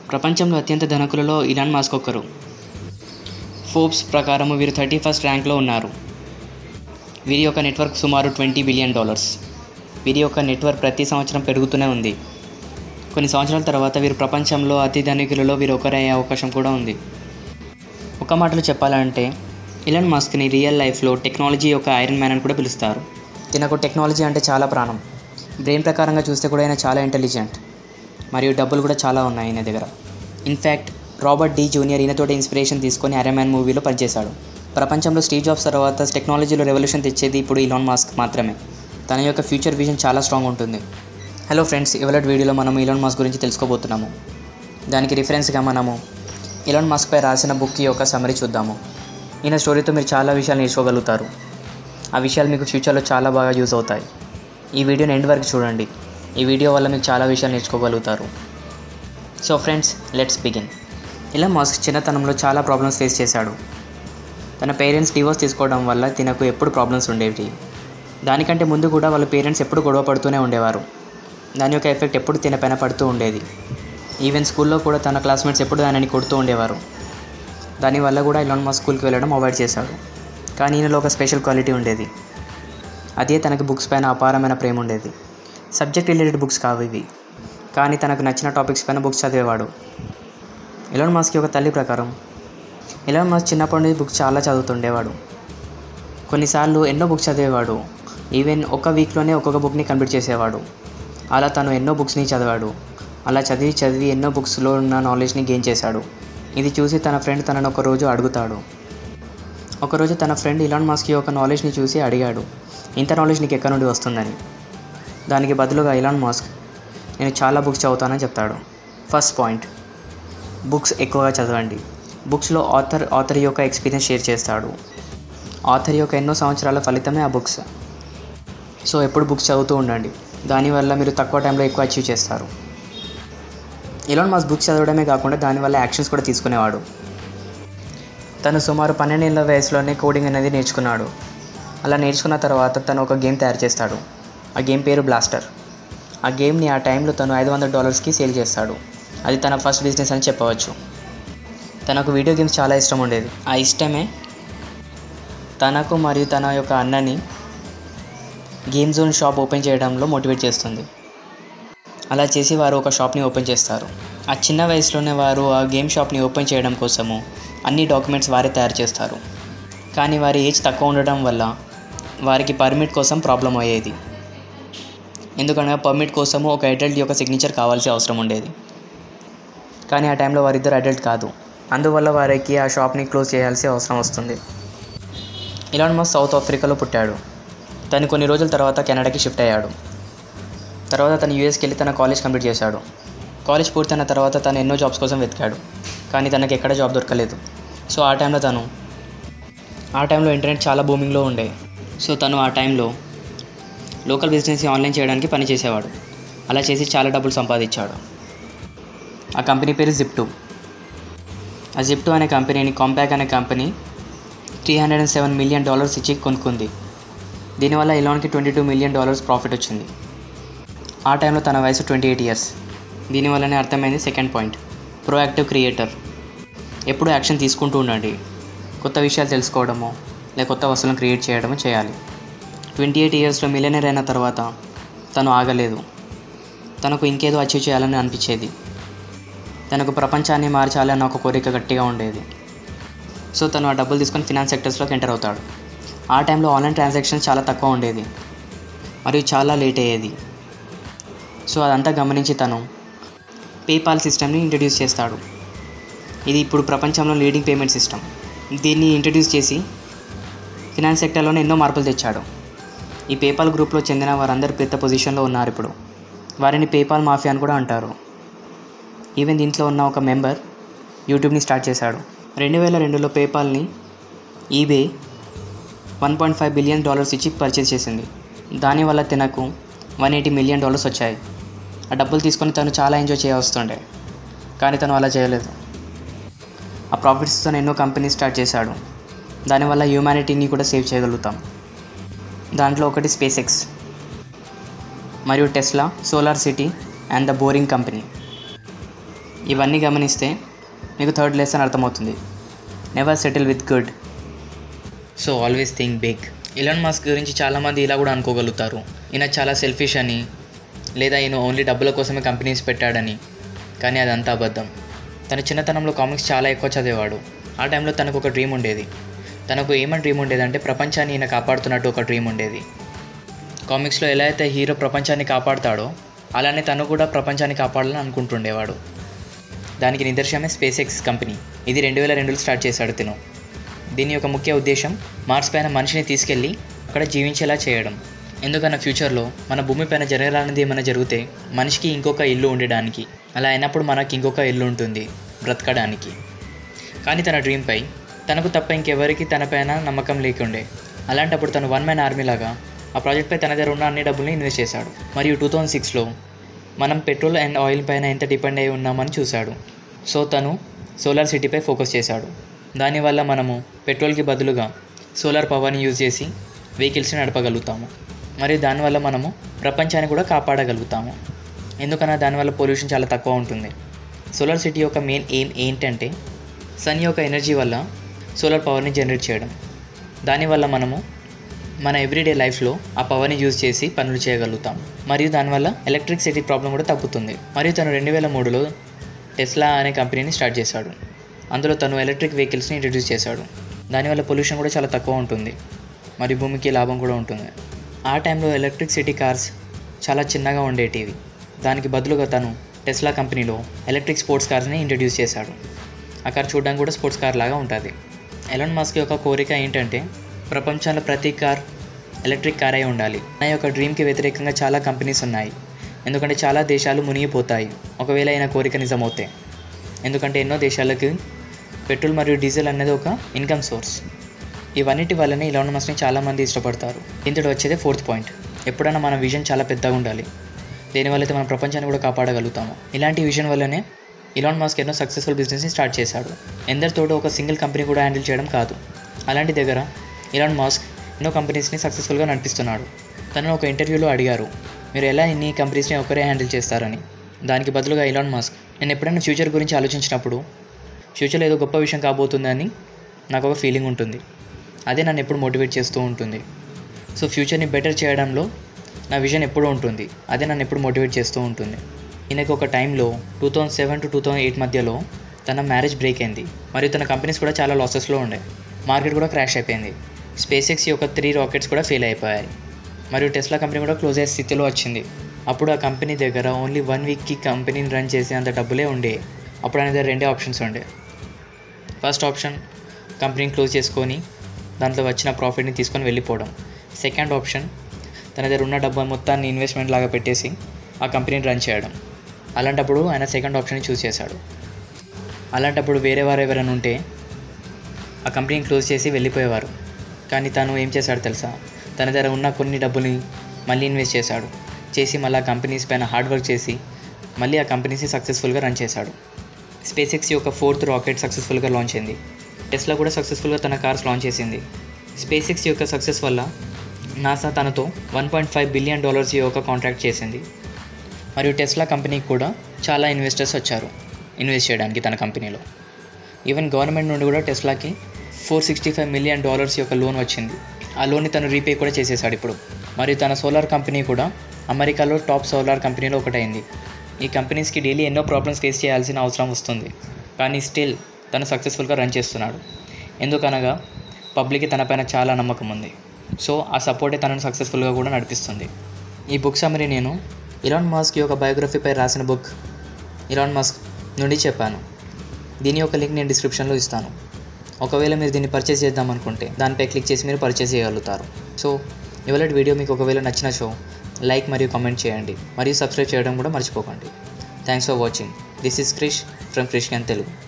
ప్రపంచంలో అత్యంత ధనకులలో ఇలాన్ మాస్క్ ఒకరు ఫోర్బ్స్ ప్రకారం వీరు థర్టీ ఫస్ట్ ర్యాంక్లో ఉన్నారు వీరి యొక్క నెట్వర్క్ సుమారు ట్వంటీ బిలియన్ డాలర్స్ వీరి యొక్క నెట్వర్క్ ప్రతి సంవత్సరం పెరుగుతూనే ఉంది కొన్ని సంవత్సరాల తర్వాత వీరు ప్రపంచంలో అతి ధనికులలో వీరు ఒకరయ్యే అవకాశం కూడా ఉంది ఒక మాటలో చెప్పాలంటే ఇలాన్ మాస్క్ని రియల్ లైఫ్లో టెక్నాలజీ యొక్క ఐరన్ మ్యాన్ అని కూడా పిలుస్తారు తినకు టెక్నాలజీ అంటే చాలా ప్రాణం బ్రెయిన్ ప్రకారంగా చూస్తే కూడా ఆయన చాలా ఇంటెలిజెంట్ మరియు డబ్బులు కూడా చాలా ఉన్నాయి ఈయన దగ్గర ఇన్ఫ్యాక్ట్ రాబర్ట్ డి జూనియర్ ఈయనతోటి ఇన్స్పిరేషన్ తీసుకొని ఐరన్ మ్యాన్ మూవీలో పనిచేశాడు ప్రపంచంలో స్టీవ్ జాబ్స్ తర్వాత టెక్నాలజీలో రెవల్యూషన్ తెచ్చేది ఇప్పుడు ఇలాన్ మాస్క్ మాత్రమే తన యొక్క ఫ్యూచర్ విజన్ చాలా స్ట్రాంగ్ ఉంటుంది హలో ఫ్రెండ్స్ ఇవాళ వీడియోలో మనం ఇలాన్ మాస్క్ గురించి తెలుసుకోబోతున్నాము దానికి రిఫరెన్స్గా మనము ఇలాన్ మాస్క్పై రాసిన బుక్ యొక్క సమరీ చూద్దాము ఈయన స్టోరీతో మీరు చాలా విషయాలు నేర్చుకోగలుగుతారు ఆ విషయాలు మీకు ఫ్యూచర్లో చాలా బాగా యూజ్ అవుతాయి ఈ వీడియోని ఎండ్ వరకు చూడండి ఈ వీడియో వల్ల మీకు చాలా విషయాలు నేర్చుకోగలుగుతారు సో ఫ్రెండ్స్ లెట్స్ బిగిన్ ఇలా మాస్క్ చిన్నతనంలో చాలా ప్రాబ్లమ్స్ ఫేస్ చేశాడు తన పేరెంట్స్ డివోర్స్ తీసుకోవడం వల్ల తినకు ఎప్పుడు ప్రాబ్లమ్స్ ఉండేవి దానికంటే ముందు కూడా వాళ్ళ పేరెంట్స్ ఎప్పుడు గొడవ పడుతూనే ఉండేవారు దాని యొక్క ఎఫెక్ట్ ఎప్పుడు తిన పైన పడుతూ ఉండేది ఈవెన్ స్కూల్లో కూడా తన క్లాస్మేట్స్ ఎప్పుడు దానిని కొడుతూ ఉండేవారు దానివల్ల కూడా ఇలాన్ మా స్కూల్కి వెళ్ళడం అవాయిడ్ చేశాడు కానీ ఈయనలో ఒక స్పెషల్ క్వాలిటీ ఉండేది అదే తనకి బుక్స్ పైన అపారమైన ప్రేమ ఉండేది సబ్జెక్ట్ రిలేటెడ్ బుక్స్ కావు ఇవి కానీ తనకు నచ్చిన టాపిక్స్ పైన బుక్స్ చదివేవాడు ఇలాన్ మాస్క్ యొక్క తల్లి ప్రకారం ఇలాన్ మాస్క్ చిన్నప్పటి నుంచి బుక్స్ చాలా చదువుతుండేవాడు కొన్నిసార్లు ఎన్నో బుక్స్ చదివేవాడు ఈవెన్ ఒక వీక్లోనే ఒక్కొక్క బుక్ని కంప్లీట్ చేసేవాడు అలా తను ఎన్నో బుక్స్ని చదివాడు అలా చదివి చదివి ఎన్నో బుక్స్లో ఉన్న నాలెడ్జ్ని గెయిన్ చేశాడు ఇది చూసి తన ఫ్రెండ్ తనను ఒకరోజు అడుగుతాడు ఒకరోజు తన ఫ్రెండ్ ఇలాన్ మాస్క్ యొక్క నాలెడ్జ్ని చూసి అడిగాడు ఇంత నాలెడ్జ్ నీకు ఎక్కడి నుండి వస్తుందని దానికి బదులుగా ఇలాన్ మాస్క్ నేను చాలా బుక్స్ చదువుతానని చెప్తాడు ఫస్ట్ పాయింట్ బుక్స్ ఎక్కువగా చదవండి బుక్స్లో ఆథర్ ఆథర్ యొక్క ఎక్స్పీరియన్స్ షేర్ చేస్తాడు ఆథర్ యొక్క ఎన్నో సంవత్సరాల ఫలితమే ఆ బుక్స్ సో ఎప్పుడు బుక్స్ చదువుతూ ఉండండి దానివల్ల మీరు తక్కువ టైంలో ఎక్కువ అచీవ్ చేస్తారు ఇలాన్ మాస్ బుక్స్ చదవడమే కాకుండా దానివల్ల యాక్షన్స్ కూడా తీసుకునేవాడు తను సుమారు పన్నెండేళ్ల వయసులోనే కోడింగ్ అనేది నేర్చుకున్నాడు అలా నేర్చుకున్న తర్వాత తను ఒక గేమ్ తయారు చేస్తాడు ఆ గేమ్ పేరు బ్లాస్టర్ ఆ గేమ్ని ఆ టైంలో తను ఐదు వందల డాలర్స్కి సేల్ చేస్తాడు అది తన ఫస్ట్ బిజినెస్ అని చెప్పవచ్చు తనకు వీడియో గేమ్స్ చాలా ఇష్టం ఉండేది ఆ ఇష్టమే తనకు మరియు తన యొక్క అన్నని గేమ్ జోన్ షాప్ ఓపెన్ చేయడంలో మోటివేట్ చేస్తుంది అలా చేసి వారు ఒక షాప్ని ఓపెన్ చేస్తారు ఆ చిన్న వయసులోనే వారు ఆ గేమ్ షాప్ని ఓపెన్ చేయడం కోసము అన్ని డాక్యుమెంట్స్ వారే తయారు చేస్తారు కానీ వారి ఏజ్ తక్కువ ఉండడం వల్ల వారికి పర్మిట్ కోసం ప్రాబ్లం అయ్యేది ఎందుకనగా పర్మిట్ కోసము ఒక అడల్ట్ యొక్క సిగ్నేచర్ కావాల్సిన అవసరం ఉండేది కానీ ఆ టైంలో వారిద్దరు అడల్ట్ కాదు అందువల్ల వారికి ఆ షాప్ని క్లోజ్ చేయాల్సిన అవసరం వస్తుంది ఇలాన్ మస్ సౌత్ ఆఫ్రికాలో పుట్టాడు తను కొన్ని రోజుల తర్వాత కెనడాకి షిఫ్ట్ అయ్యాడు తర్వాత తను యూఎస్కి వెళ్ళి తన కాలేజ్ కంప్లీట్ చేశాడు కాలేజ్ పూర్తయిన తర్వాత తను ఎన్నో జాబ్స్ కోసం వెతికాడు కానీ తనకి ఎక్కడ జాబ్ దొరకలేదు సో ఆ టైంలో తను ఆ టైంలో ఇంటర్నెట్ చాలా బూమింగ్లో ఉండే సో తను ఆ టైంలో లోకల్ బిజినెస్ ఆన్లైన్ చేయడానికి పని చేసేవాడు అలా చేసి చాలా డబ్బులు సంపాదించాడు ఆ కంపెనీ పేరు జిప్టూ ఆ జిప్టూ అనే కంపెనీని కాంపాక్ అనే company three hundred and seven million dollars ఇచ్చి కొనుక్కుంది దీనివల్ల ఇలాన్కి twenty two million dollars profit వచ్చింది ఆ టైంలో తన వయసు ట్వంటీ ఎయిట్ ఇయర్స్ దీనివల్లనే అర్థమైంది సెకండ్ పాయింట్ ప్రోయాక్టివ్ క్రియేటర్ ఎప్పుడు యాక్షన్ తీసుకుంటూ ఉండండి కొత్త విషయాలు తెలుసుకోవడము లేక కొత్త వస్తువులను క్రియేట్ చేయడము చేయాలి ట్వంటీ ఎయిట్ ఇయర్స్లో మిలియనర్ అయిన తర్వాత తను ఆగలేదు తనకు ఇంకేదో అచీవ్ చేయాలని అనిపించేది తనకు ప్రపంచాన్ని మార్చాలన్న ఒక కోరిక గట్టిగా ఉండేది సో తను ఆ డబ్బులు తీసుకొని ఫినాన్స్ సెక్టర్స్లోకి ఎంటర్ అవుతాడు ఆ టైంలో ఆన్లైన్ ట్రాన్సాక్షన్స్ చాలా తక్కువ ఉండేది మరియు చాలా లేట్ అయ్యేది సో అదంతా గమనించి తను పేపాల్ సిస్టమ్ని ఇంట్రడ్యూస్ చేస్తాడు ఇది ఇప్పుడు ప్రపంచంలో లీడింగ్ పేమెంట్ సిస్టమ్ దీన్ని ఇంట్రడ్యూస్ చేసి ఫినాన్స్ సెక్టర్లోనే ఎన్నో మార్పులు తెచ్చాడు ఈ పేపాల్ గ్రూప్లో చెందిన వారందరూ పెద్ద పొజిషన్లో ఉన్నారు ఇప్పుడు వారిని పేపాల్ మాఫియా అని కూడా అంటారు ఈవెన్ దీంట్లో ఉన్న ఒక మెంబర్ యూట్యూబ్ని స్టార్ట్ చేశాడు రెండు వేల రెండులో పేపాల్ని eBay one point five billion dollars ఇచ్చి పర్చేస్ చేసింది దానివల్ల తినకు వన్ ఎయిటీ మిలియన్ డాలర్స్ వచ్చాయి ఆ డబ్బులు తీసుకొని తను చాలా ఎంజాయ్ చేయవస్తుండే కానీ తను అలా చేయలేదు ఆ ప్రాఫిట్స్తో ఎన్నో కంపెనీస్ స్టార్ట్ చేశాడు దానివల్ల హ్యూమానిటీని కూడా సేవ్ చేయగలుగుతాం దాంట్లో ఒకటి స్పేస్ ఎక్స్ మరియు Tesla solar city and the boring company ఇవన్నీ గమనిస్తే మీకు థర్డ్ లెసన్ అర్థమవుతుంది never settle with good so always think big Elon Musk గురించి చాలామంది ఇలా కూడా అనుకోగలుగుతారు ఈయన చాలా సెల్ఫిష్ అని లేదా ఈయన ఓన్లీ డబ్బుల కోసమే కంపెనీస్ పెట్టాడని కానీ అదంతా అబద్ధం తన చిన్నతనంలో కామిక్స్ చాలా ఎక్కువ చదివేవాడు ఆ టైంలో తనకు ఒక డ్రీమ్ ఉండేది తనకు ఏమని డ్రీమ్ ఉండేదంటే ప్రపంచాన్ని ఈయన కాపాడుతున్నట్టు ఒక డ్రీమ్ ఉండేది కామిక్స్లో ఎలా అయితే హీరో ప్రపంచాన్ని కాపాడుతాడో అలానే తను కూడా ప్రపంచాన్ని కాపాడాలని అనుకుంటుండేవాడు దానికి నిదర్శనమే స్పేస్ ఎక్స్ కంపెనీ ఇది రెండు వేల రెండులో స్టార్ట్ చేశాడు తిను దీని యొక్క ముఖ్య ఉద్దేశం మార్స్ పైన మనిషిని తీసుకెళ్ళి అక్కడ జీవించేలా చేయడం ఎందుకన్నా ఫ్యూచర్లో మన భూమి పైన జరగాలన్నది ఏమైనా జరిగితే మనిషికి ఇంకొక ఇల్లు ఉండడానికి అలా అయినప్పుడు మనకి ఇంకొక ఇల్లు ఉంటుంది బ్రతకడానికి కానీ తన డ్రీమ్పై తనకు తప్ప ఇంకెవరికి తనపైన నమ్మకం లేకుండే అలాంటప్పుడు తను వన్ మ్యాన్ ఆర్మీ లాగా ఆ ప్రాజెక్ట్పై తన దగ్గర ఉన్న అన్ని డబ్బుల్ని ఇన్వెస్ట్ చేశాడు మరియు టూ థౌజండ్ సిక్స్లో మనం పెట్రోల్ అండ్ ఆయిల్ పైన ఎంత డిపెండ్ అయి ఉన్నామని చూశాడు సో తను సోలార్ సిటీపై ఫోకస్ చేశాడు దానివల్ల మనము పెట్రోల్కి బదులుగా సోలార్ పవర్ని యూజ్ చేసి వెహికల్స్ని నడపగలుగుతాము మరియు దానివల్ల మనము ప్రపంచాన్ని కూడా కాపాడగలుగుతాము ఎందుకన్నా దానివల్ల పొల్యూషన్ చాలా తక్కువ ఉంటుంది సోలార్ సిటీ యొక్క మెయిన్ ఎయిమ్ ఏంటంటే సన్ యొక్క ఎనర్జీ వల్ల సోలార్ పవర్ని జనరేట్ చేయడం దానివల్ల మనము మన ఎవ్రీడే లైఫ్లో ఆ పవర్ని యూజ్ చేసి పనులు చేయగలుగుతాం మరియు దానివల్ల ఎలక్ట్రిసిటీ ప్రాబ్లం కూడా తగ్గుతుంది మరియు తను రెండు వేల మూడులో టెస్లా అనే కంపెనీని స్టార్ట్ చేశాడు అందులో తను ఎలక్ట్రిక్ వెహికల్స్ని ఇంట్రడ్యూస్ చేశాడు దానివల్ల పొల్యూషన్ కూడా చాలా తక్కువ ఉంటుంది మరియు భూమికి లాభం కూడా ఉంటుంది ఆ టైంలో ఎలక్ట్రిక్ సిటీ కార్స్ చాలా చిన్నగా ఉండేటివి దానికి బదులుగా తను టెస్లా కంపెనీలో ఎలక్ట్రిక్ స్పోర్ట్స్ కార్స్ని ఇంట్రడ్యూస్ చేశాడు ఆ కార్ చూడడానికి కూడా స్పోర్ట్స్ కార్ లాగా ఉంటుంది ఎలాన్ మాస్క్ యొక్క కోరిక ఏంటంటే ప్రపంచంలో ప్రతి కార్ ఎలక్ట్రిక్ కార్ అయి ఉండాలి నా యొక్క డ్రీమ్కి వ్యతిరేకంగా చాలా కంపెనీస్ ఉన్నాయి ఎందుకంటే చాలా దేశాలు మునిగిపోతాయి ఒకవేళ అయిన కోరిక నిజమవుతే ఎందుకంటే ఎన్నో దేశాలకి పెట్రోల్ మరియు డీజిల్ అనేది ఒక ఇన్కమ్ సోర్స్ ఇవన్నిటి వల్లనే ఇలాన్ మస్క్ని చాలామంది ఇష్టపడతారు ఇంతటి వచ్చేది ఫోర్త్ పాయింట్ ఎప్పుడైనా మన విజన్ చాలా పెద్దగా ఉండాలి దీనివల్ల అయితే మన ప్రపంచాన్ని కూడా కాపాడగలుగుతాము ఇలాంటి విజన్ వల్లనే ఇలాన్ మాస్క్ ఎన్నో సక్సెస్ఫుల్ బిజినెస్ని స్టార్ట్ చేశాడు ఎందరితోటి ఒక సింగిల్ కంపెనీ కూడా హ్యాండిల్ చేయడం కాదు అలాంటి దగ్గర ఇలాన్ మాస్క్ ఎన్నో కంపెనీస్ని సక్సెస్ఫుల్గా నడిపిస్తున్నాడు తనను ఒక ఇంటర్వ్యూలో అడిగారు మీరు ఎలా ఇన్ని కంపెనీస్ని ఒకరే హ్యాండిల్ చేస్తారని దానికి బదులుగా ఇలాన్ మాస్క్ నేను ఎప్పుడైనా ఫ్యూచర్ గురించి ఆలోచించినప్పుడు ఫ్యూచర్లో ఏదో గొప్ప విషయం కాబోతుందని నాకు ఒక ఫీలింగ్ ఉంటుంది అదే నన్ను ఎప్పుడు మోటివేట్ చేస్తూ ఉంటుంది సో ఫ్యూచర్ని బెటర్ చేయడంలో నా విజన్ ఎప్పుడూ ఉంటుంది అదే నన్ను ఎప్పుడు మోటివేట్ చేస్తూ ఉంటుంది ఈయనకి ఒక టైంలో two thousand seven to two thousand eight మధ్యలో తన మ్యారేజ్ బ్రేక్ అయింది మరియు తన కంపెనీస్ కూడా చాలా లాసెస్లో ఉండే మార్కెట్ కూడా క్రాష్ అయిపోయింది స్పేస్ ఎక్స్ యొక్క త్రీ రాకెట్స్ కూడా ఫెయిల్ అయిపోయాయి మరియు టెస్లా కంపెనీ కూడా క్లోజ్ అయ్యే స్థితిలో వచ్చింది అప్పుడు ఆ కంపెనీ దగ్గర ఓన్లీ వన్ వీక్కి కంపెనీని రన్ చేసే అంత డబ్బులే ఉండే అప్పుడు ఆయన దగ్గర రెండే ఆప్షన్స్ ఉండే ఫస్ట్ ఆప్షన్ కంపెనీని క్లోజ్ చేసుకొని దాంట్లో వచ్చిన ప్రాఫిట్ని తీసుకొని వెళ్ళిపోవడం సెకండ్ ఆప్షన్ తన దగ్గర ఉన్న డబ్బు మొత్తాన్ని ఇన్వెస్ట్మెంట్ లాగా పెట్టేసి ఆ కంపెనీని రన్ చేయడం అలాంటప్పుడు ఆయన సెకండ్ ఆప్షన్ని చూస్ చేశాడు అలాంటప్పుడు వేరే వారు ఎవరైనా ఉంటే ఆ కంపెనీని క్లోజ్ చేసి వెళ్ళిపోయేవారు కానీ తను ఏం చేశాడు తెలుసా తన దగ్గర ఉన్న కొన్ని డబ్బుని మళ్ళీ ఇన్వెస్ట్ చేశాడు చేసి మళ్ళీ ఆ కంపెనీస్ పైన హార్డ్ వర్క్ చేసి మళ్ళీ ఆ కంపెనీస్ని సక్సెస్ఫుల్గా రన్ చేశాడు స్పేస్ ఎక్స్ యొక్క ఫోర్త్ రాకెట్ సక్సెస్ఫుల్గా లాంచ్ అయింది టెస్లా కూడా సక్సెస్ఫుల్గా తన కార్స్ లాంచ్ చేసింది స్పేస్ ఎక్స్ యొక్క సక్సెస్ వల్ల నాసా తనతో one point five billion dollars యొక్క కాంట్రాక్ట్ చేసింది మరియు టెస్లా కంపెనీకి కూడా చాలా ఇన్వెస్టర్స్ వచ్చారు ఇన్వెస్ట్ చేయడానికి తన కంపెనీలో ఈవెన్ గవర్నమెంట్ నుండి కూడా టెస్లాకి four sixty five million dollars యొక్క లోన్ వచ్చింది ఆ లోన్ని తను రీపే కూడా చేసేసాడు ఇప్పుడు మరియు తన సోలార్ కంపెనీ కూడా అమెరికాలో టాప్ సోలార్ కంపెనీలో ఒకటైంది ఈ కంపెనీస్కి డైలీ ఎన్నో ప్రాబ్లమ్స్ ఫేస్ చేయాల్సిన అవసరం వస్తుంది కానీ స్టిల్ తను సక్సెస్ఫుల్గా రన్ చేస్తున్నాడు ఎందుకనగా పబ్లిక్కి తనపైన చాలా నమ్మకం ఉంది సో ఆ సపోర్టే తనను సక్సెస్ఫుల్గా కూడా నడిపిస్తుంది ఈ బుక్ సమ్మరీ నేను ఇలాన్ మాస్క్ యొక్క బయోగ్రఫీపై రాసిన బుక్ ఇలాన్ మాస్క్ నుండి చెప్పాను దీని యొక్క లింక్ నేను డిస్క్రిప్షన్లో ఇస్తాను ఒకవేళ మీరు దీన్ని పర్చేస్ చేద్దాం అనుకుంటే దానిపై క్లిక్ చేసి మీరు పర్చేస్ చేయగలుగుతారు సో ఇవాళ వీడియో మీకు ఒకవేళ నచ్చిన షో లైక్ మరియు కామెంట్ చేయండి మరియు సబ్స్క్రైబ్ చేయడం కూడా మర్చిపోకండి thanks for watching this is Krish from Krish Telugu